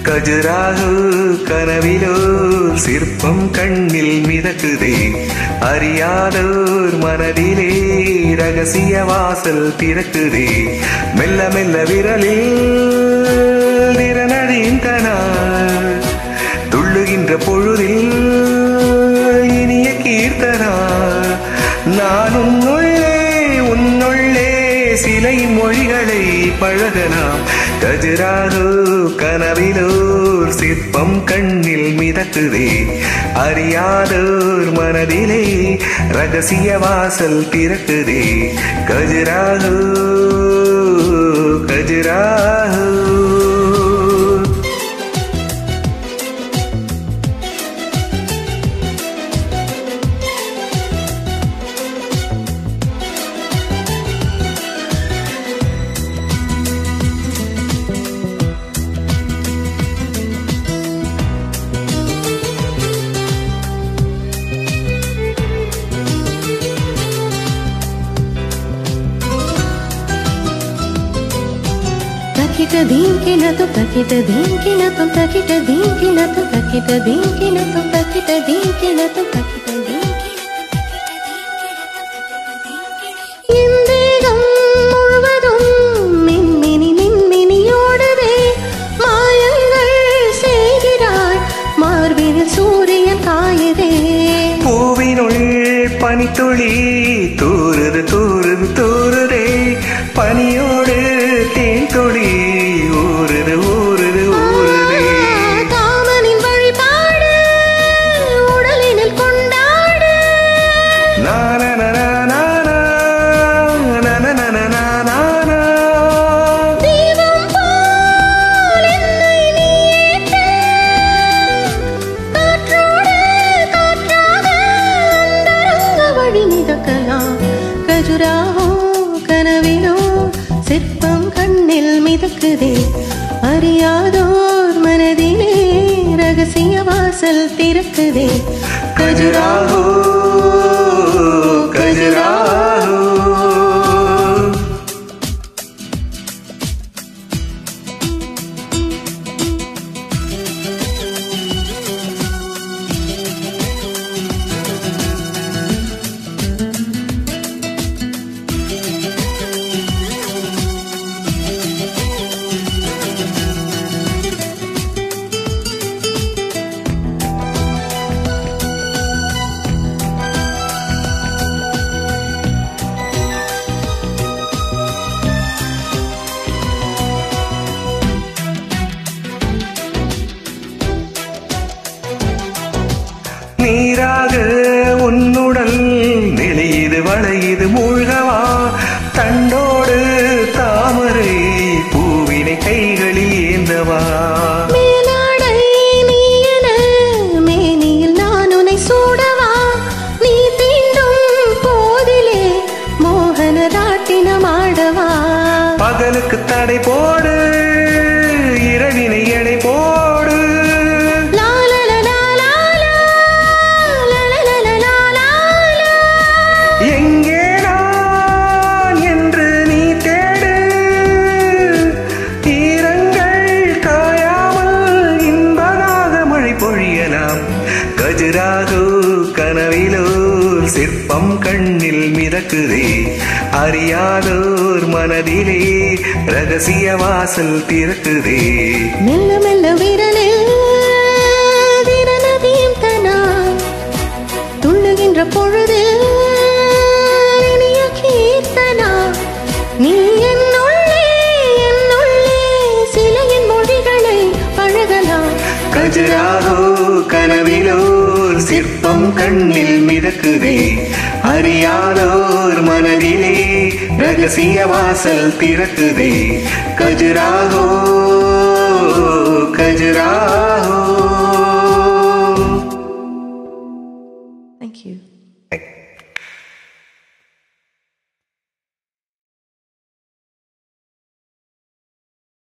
கஜராகு கனவிலோ சிற்பம் கண்ணில் மிதக்குதே அறியாதோர் மனதிலே ரகசிய வாசல் திறக்குதே மெல்ல மெல்ல விரலில் நிறநடிந்தனா துள்ளுகின்ற பொழுதில் இனிய கீர்த்தனா நான் உன்னுள்ளே உன்னுள்ளே சிலை மொழிகளை பழகலாம் கஜராகு கனவிலோர் சிற்பம் கண்ணில் மிதக்குதே அறியாதோர் மனதிலே ரகசிய வாசல் திறக்குதே கஜராகு கஜராகு తకిట దీంకినతు తకిట దీంకినతు తకిట దీంకినతు తకిట దీంకినతు తకిట దీంకినతు తకిట எந்தேகம் முழுவதும் மின்மினி மின்மினியோடுதே மாயங்கள் செய்கிறாய் மார்பினில் சூரியன் காயுதே பூவினுள் பனித்துளி தூறுது தூறுது தூறுதே பனியோடு தேன் துளி ஊறுது ஊறுது ஊறுதே காமனின் வழிபாடு உடலினில் கொண்டாடு நானனனனனனா, தீபம் போல் என்னை நீ ஏற்று. காற்றோடு காற்றாக அந்தரங்க வழி மிதக்கலாம். கஜுராஹோ கனவிலோ சிற்பம் கண்ணில் மிதக்குதே அறியாதோர் மனதிலே ரகசிய வாசல் திறக்குதே கஜுராஹோ கஜுராஹோ நீராக உன்னுடல் நெளியுது வளையுது மூழ்கவா தண்டோடு தாமரை பூவினை கைகளில் ஏந்தவா மேலாடை நீ என மேனியில் நான் உன்னை சூடவா நீ தீண்டும் போதிலே மோகன ராட்டினம் ஆடவா பகலுக்கு தடை போடு இரவினை எடை போடு லாலலலாலாலா, லலலலலாலாலா. எங்கே நான் என்று நீ தேடு ஈரங்கள் காயாமல் இன்பதாக மழை பொழியலாம் கஜராகு கனவிலோர் சிற்பம் கண்ணில் மிதக்குதே அறியாதோர் மனதிலே ரகசிய வாசல் திறக்குதே மெல்ல மெல்ல விரலில் தினநதியும் தனா துள்ளுகின்ற பொழுதில் இனிய கீர்த்தனா நீ என்னுள்ளே என்னுள்ளே சிலையின் மொழிகளை பழகலாம் கஜராகோ கனவிலோர் சிற்பம் கண்ணில் மிதக்குதே அறியாதோர் மனதிலே ரகசிய வாசல் திறக்குதே கஜராகோ கஜராகோ Thank you.